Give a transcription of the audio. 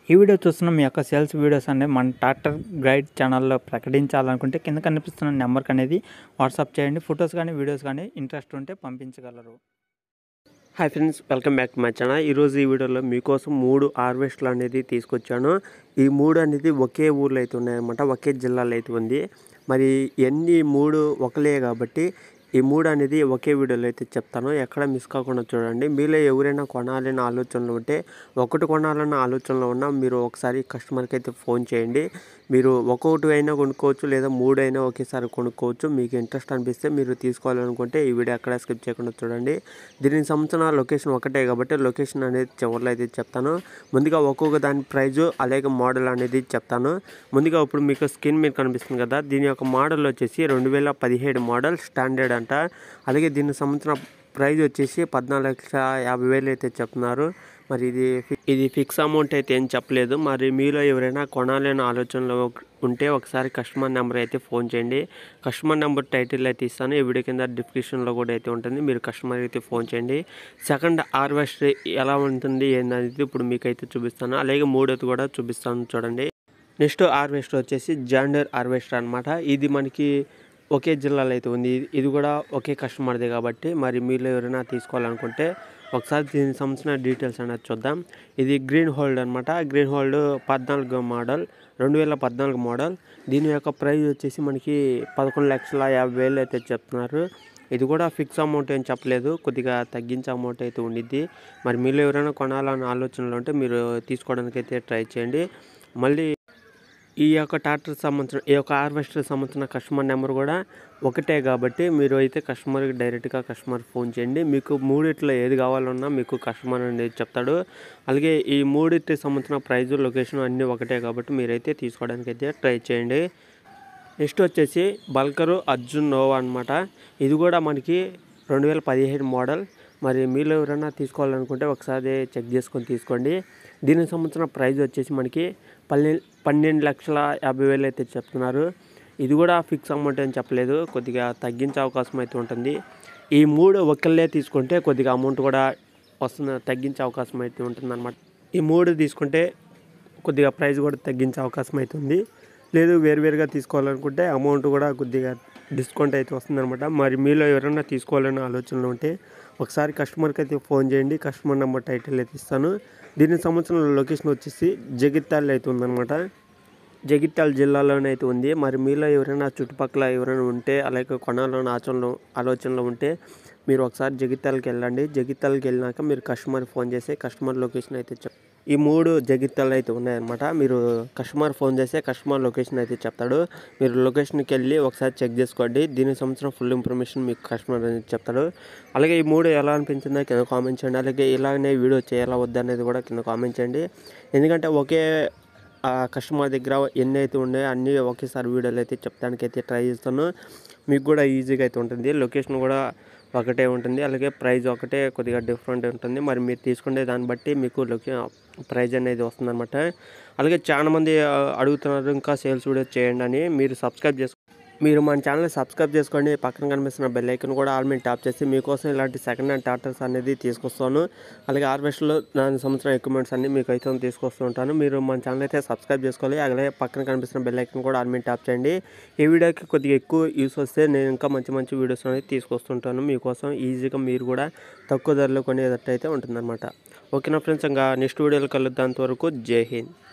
ఈ వీడియో చూస్తున్న మీ యొక్క సేల్స్ వీడియోస్ అనేది మన ట్రాక్టర్ గైడ్ ఛానల్లో ప్రకటించాలనుకుంటే కింద కనిపిస్తున్న నెంబర్కి అనేది వాట్సాప్ చేయండి ఫొటోస్ కానీ వీడియోస్ కానీ ఇంట్రెస్ట్ ఉంటే పంపించగలరు hi friends welcome back to my channel ఈరోజు ఈ వీడియోలో మీకోసం మూడు హార్వెస్ట్లు అనేది తీసుకొచ్చాను ఈ మూడు అనేది ఒకే ఊర్లో అయితే ఉన్నాయన్నమాట ఒకే జిల్లాలో అయితే ఉంది మరి ఎన్ని మూడు ఒకలే కాబట్టి ఈ మూడు అనేది ఒకే వీడియోలో అయితే చెప్తాను ఎక్కడ మిస్ కాకుండా చూడండి మీలో ఎవరైనా కొనాలనే ఆలోచనలు ఉంటే ఒకటి కొనాలన్న ఆలోచనలో ఉన్నా మీరు ఒకసారి కస్టమర్కి అయితే ఫోన్ చేయండి మీరు ఒక్కొక్కటి అయినా కొనుక్కోవచ్చు లేదా మూడు అయినా ఒకేసారి కొనుక్కోవచ్చు మీకు ఇంట్రెస్ట్ అనిపిస్తే మీరు తీసుకోవాలనుకుంటే ఈ వీడియో ఎక్కడ స్కిప్ చేయకుండా చూడండి దీనికి సంబంధించిన లొకేషన్ ఒకటే కాబట్టి లొకేషన్ అనేది చివరిలో అయితే చెప్తాను ముందుగా ఒక్కొక్క దాని ప్రైజు అలాగే మోడల్ అనేది చెప్తాను ముందుగా ఇప్పుడు మీకు స్క్రీన్ మీద కనిపిస్తుంది కదా దీని యొక్క మోడల్ వచ్చేసి రెండు వేల పదిహేడు మోడల్ స్టాండర్డ్ అంట అలాగే దీనికి సంబంధించిన ప్రైజ్ వచ్చేసి పద్నాలుగు లక్షల యాభై వేలు అయితే చెప్తున్నారు మరి ఇది ఫి- ఇది ఫిక్స్ అమౌంట్ అయితే ఏం చెప్పలేదు మరి మీలో ఎవరైనా కొనాలనే ఆలోచనలో ఉంటే ఒకసారి కస్టమర్ నెంబర్ అయితే ఫోన్ చేయండి కస్టమర్ నెంబర్ టైటిల్ అయితే ఇస్తాను ఈ వీడియో కింద డిస్క్రిప్షన్లో కూడా అయితే ఉంటుంది మీరు కస్టమర్ అయితే ఫోన్ చేయండి సెకండ్ హార్వెస్ట్ ఎలా ఉంటుంది ఏందనేది ఇప్పుడు మీకు అయితే చూపిస్తాను అలాగే మూడోది కూడా చూపిస్తాను చూడండి నెక్స్ట్ హార్వెస్టర్ వచ్చేసి జాండర్ హార్వెస్టర్ అనమాట ఇది మనకి ఒకే జిల్లాలో అయితే ఉంది ఇది- ఇది కూడా ఒకే కస్టమర్దే కాబట్టి మరి మీరు ఎవరైనా తీసుకోవాలనుకుంటే ఒకసారి దీనికి సంబంధించిన డీటెయిల్స్ అనేది చూద్దాం ఇది గ్రీన్ హోల్డ్ అనమాట గ్రీన్ హోల్డ్ పద్నాలుగు మోడల్ రెండు వేల పద్నాలుగు మోడల్ దీని యొక్క ప్రైస్ వచ్చేసి మనకి పదకొండు లక్షల యాభై వేలు అయితే చెప్తున్నారు ఇది కూడా ఫిక్స్ అమౌంట్ ఏం చెప్పలేదు కొద్దిగా తగ్గించే అమౌంట్ అయితే ఉండిద్ది మరి మీరు ఎవరైనా కొనాలన్న ఆలోచనలు ఉంటే మీరు తీసుకోవడానికి అయితే ట్రై చేయండి మళ్ళీ ఈ యొక్క ట్రాక్టర్ సంబంధించిన ఈ యొక్క హార్వెస్టర్ సంబంధించిన కస్టమర్ నెంబర్ కూడా ఒకటే కాబట్టి మీరు అయితే కస్టమర్కి డైరెక్ట్గా కస్టమర్ ఫోన్ చేయండి మీకు మూడిట్లో ఏది కావాలన్నా మీకు కస్టమర్ అనేది చెప్తాడు అలాగే ఈ మూడిటికి సంబంధించిన ప్రైజ్ లొకేషన్ అన్నీ ఒకటే కాబట్టి మీరైతే తీసుకోవడానికి అయితే ట్రై చేయండి నెక్స్ట్ వచ్చేసి బల్కరు అర్జున్ నోవా అనమాట ఇది కూడా మనకి రెండు వేల పదిహేడు మోడల్ మరి మీరు ఎవరైనా తీసుకోవాలనుకుంటే ఒకసారి చెక్ చేసుకొని తీసుకోండి దీనికి సంబంధించిన ప్రైస్ వచ్చేసి మనకి పన్నె పన్నెండు లక్షల యాభై వేలు అయితే చెప్తున్నారు ఇది కూడా ఫిక్స్ అమౌంట్ అని చెప్పలేదు కొద్దిగా తగ్గించే అవకాశం అయితే ఉంటుంది ఈ మూడు ఒకళ్ళే తీసుకుంటే కొద్దిగా అమౌంట్ కూడా వస్తుంది తగ్గించే అవకాశం అయితే ఉంటుంది ఈ మూడు తీసుకుంటే కొద్దిగా ప్రైస్ కూడా తగ్గించే అవకాశం అవుతుంది లేదు వేరువేరుగా తీసుకోవాలనుకుంటే అమౌంట్ కూడా కొద్దిగా డిస్కౌంట్ అయితే వస్తుందన్నమాట మరి మీలో ఎవరైనా తీసుకోవాలనే ఆలోచనలు ఉంటే ఒకసారి కస్టమర్కి అయితే ఫోన్ చేయండి కస్టమర్ నెంబర్ టైటిల్ అయితే ఇస్తాను దీనికి సంబంధించిన లొకేషన్ వచ్చేసి జగిత్యాల అయితే ఉందన్నమాట జగిత్యాల జిల్లాలోనే అయితే ఉంది మరి మీలో ఎవరైనా చుట్టుపక్కల ఎవరైనా ఉంటే అలాగే కొనాలని ఆచరణలో ఆలోచనలో ఉంటే మీరు ఒకసారి జగిత్యాలకి వెళ్ళండి జగిత్యాలకి వెళ్ళినాక మీరు కస్టమర్ ఫోన్ చేసి కస్టమర్ లొకేషన్ అయితే చెప్ ఈ మూడు జగిత్యాలు అయితే ఉన్నాయన్నమాట మీరు కస్టమర్ ఫోన్ చేస్తే కస్టమర్ లొకేషన్ అయితే చెప్తాడు మీరు లొకేషన్కి వెళ్ళి ఒకసారి చెక్ చేసుకోండి దీనికి సంబంధించిన ఫుల్ ఇన్ఫర్మేషన్ మీకు కస్టమర్ అనేది చెప్తాడు అలాగే ఈ మూడు ఎలా అనిపించిందో కింద కామెంట్ చేయండి అలాగే ఇలాగనే వీడియో చేయాలా వద్దా అనేది కూడా కింద కామెంట్ చేయండి ఎందుకంటే ఒకే ఆ కస్టమర్ దగ్గర ఎన్ని అయితే ఉన్నాయో అన్నీ ఒకేసారి వీడియోలు అయితే చెప్పడానికి అయితే ట్రై చేస్తాను మీకు కూడా ఈజీగా అయితే ఉంటుంది లొకేషన్ కూడా ఒకటే ఉంటుంది అలాగే ప్రైస్ ఒకటే కొద్దిగా డిఫరెంట్ ఉంటుంది మరి మీరు తీసుకునే దాన్ని బట్టి మీకు లొకే ప్రైజ్ అనేది వస్తుందన్నమాట అలాగే చాలా మంది ఆ, అడుగుతున్నారు ఇంకా సేల్స్ వీడియో చేయండి అని మీరు సబ్స్క్రైబ్ చేసుకో మీరు మన ఛానల్ సబ్స్క్రైబ్ చేసుకోండి పక్కన కనిపిస్తున్న బెల్ ఐకన్ కూడా ఆల్ మీద ట్యాప్ చేసి మీకోసం ఇలాంటి సెకండ్ హ్యాండ్ ట్రాక్టర్స్ అనేది తీసుకొస్తాను అలాగే హార్వెస్ట్లో దాని సంవత్సరం ఎక్విప్మెంట్స్ అన్ని మీకు అయితే తీసుకొస్తూ ఉంటాను మీరు మన ఛానల్ అయితే సబ్స్క్రైబ్ చేసుకోవాలి అలాగే పక్కన కనిపిస్తున్న బెల్ ఐకన్ కూడా ఆల్ మీద ట్యాప్ చేయండి ఈ వీడియోకి కొద్దిగా ఎక్కువ యూస్ వస్తే నేను ఇంకా మంచి మంచి వీడియోస్ అనేది తీసుకొస్తుంటాను మీకోసం ఈజీగా మీరు కూడా తక్కువ ధరలో కొనేటట్టు అయితే ఉంటుందన్నమాట ఓకేనా ఫ్రెండ్స్ ఇంకా నెక్స్ట్ వీడియోలో కలుద్దాం అంతవరకు జై హింద్